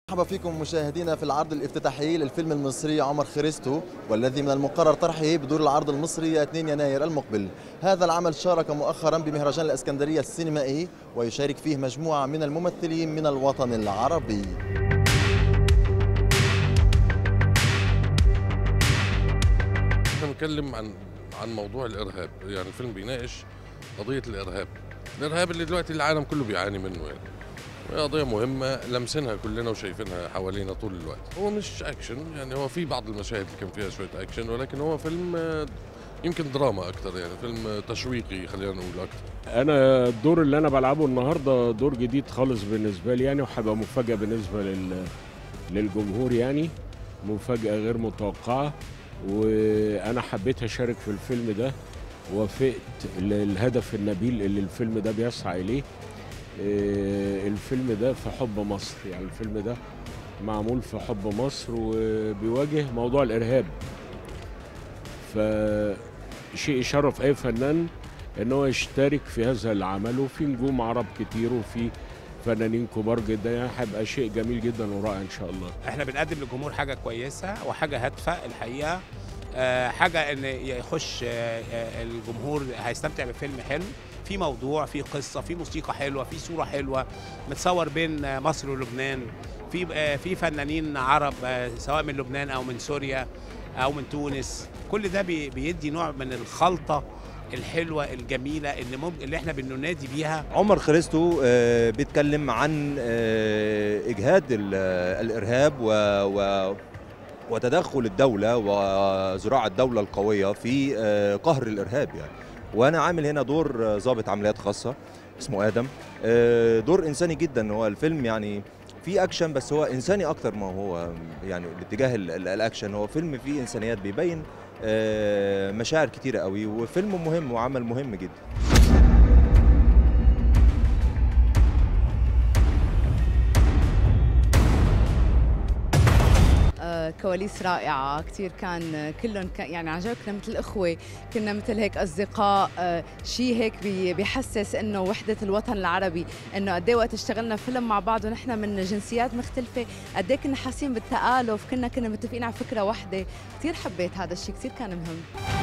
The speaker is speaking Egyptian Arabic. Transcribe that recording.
مرحبا فيكم مشاهدينا في العرض الافتتاحي للفيلم المصري عمر خريستو والذي من المقرر طرحه بدور العرض المصري 2 يناير المقبل هذا العمل شارك مؤخرا بمهرجان الاسكندرية السينمائي ويشارك فيه مجموعة من الممثلين من الوطن العربي احنا بنتكلم عن عن موضوع الارهاب يعني الفيلم بيناقش قضيه الارهاب الارهاب اللي دلوقتي العالم كله بيعاني منه يعني وهي قضيه مهمه لمسينها كلنا وشايفينها حوالينا طول الوقت هو مش اكشن يعني هو في بعض المشاهد اللي كان فيها شويه اكشن ولكن هو فيلم آه، يمكن دراما اكتر يعني فيلم آه، تشويقي خلينا نقول اكتر انا الدور اللي انا بلعبه النهارده دور جديد خالص بالنسبه لي يعني وهيبقى مفاجاه بالنسبه لل للجمهور يعني مفاجاه غير متوقعه وانا حبيت اشارك في الفيلم ده وافقت للهدف النبيل اللي الفيلم ده بيسعى اليه آه، الفيلم ده في حب مصر يعني الفيلم ده معمول في حب مصر وبيواجه موضوع الارهاب فشيء يشرف اي فنان ان هو يشترك في هذا العمل وفي نجوم عرب كتير وفي فنانين كبار جدا يعني هيبقى شيء جميل جدا ورائع ان شاء الله احنا بنقدم للجمهور حاجه كويسه وحاجه هادفه الحقيقه آه، حاجه ان يخش آه، آه، الجمهور هيستمتع بفيلم حلو في موضوع في قصه في موسيقى حلوه في صوره حلوه متصور بين آه، مصر ولبنان في آه، في فنانين عرب آه، سواء من لبنان او من سوريا او من تونس كل ده بي- بيدي نوع من الخلطه الحلوه الجميله اللي ممكن اللي احنا بننادي بيها عمر خريستو آه، بيتكلم عن آه، اجهاد ال- آه، الارهاب و و وتدخل الدوله وزراعه الدوله القويه في آه، قهر الارهاب يعني وانا عامل هنا دور آه، ضابط عمليات خاصه اسمه ادم آه، دور انساني جدا هو الفيلم يعني فيه اكشن بس هو انساني اكتر ما هو يعني باتجاه ال- ال- الاكشن هو فيلم فيه انسانيات بيبين آه، مشاعر كتيره قوي وفيلم مهم وعمل مهم جدا آه، كواليس رائعة كتير كان كلهم كان يعني عن جد كنا مثل إخوة كنا مثل هيك أصدقاء آه، شيء هيك بي- بيحسس إنه وحدة الوطن العربي إنه قد إيه وقت اشتغلنا فيلم مع بعض ونحن من جنسيات مختلفة قد إيه كنا حاسين بالتآلف كنا كنا متفقين على فكرة واحدة كتير حبيت هذا الشيء كتير كان مهم